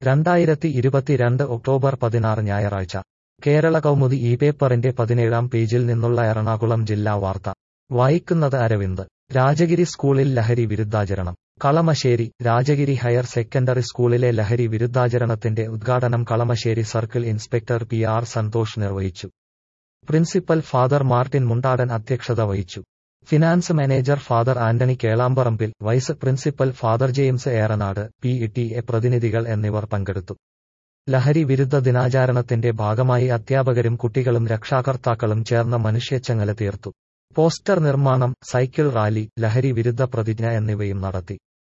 രണ്ടായിരത്തി ഇരുപത്തിരണ്ട് ഒക്ടോബർ പതിനാറ് ഞായറാഴ്ച കേരള കൗമുദി ഈ പേപ്പറിന്റെ പതിനേഴാം പേജിൽ നിന്നുള്ള എറണാകുളം ജില്ലാ വാർത്ത വായിക്കുന്നത് അരവിന്ദ് രാജഗിരി സ്കൂളിൽ ലഹരി വിരുദ്ധാചരണം കളമശ്ശേരി രാജഗിരി ഹയർ സെക്കൻഡറി സ്കൂളിലെ ലഹരി വിരുദ്ധാചരണത്തിന്റെ ഉദ്ഘാടനം Kalamassery circle inspector P R Santhosh നിർവഹിച്ചു പ്രിൻസിപ്പൽ ഫാദർ മാർട്ടിൻ മുണ്ടാടൻ അധ്യക്ഷത വഹിച്ചു finance manager father Antony Kelamparambil vice principal father James Eranad P T A പ്രതിനിധികൾ എന്നിവർ പങ്കെടുത്തു ലഹരി വിരുദ്ധ ദിനാചരണത്തിന്റെ ഭാഗമായി അധ്യാപകരും കുട്ടികളും രക്ഷാകർത്താക്കളും ചേർന്ന മനുഷ്യച്ചങ്ങല തീർത്തു പോസ്റ്റർ നിർമ്മാണം സൈക്കിൾ റാലി ലഹരി വിരുദ്ധ പ്രതിജ്ഞ എന്നിവയും നടത്തി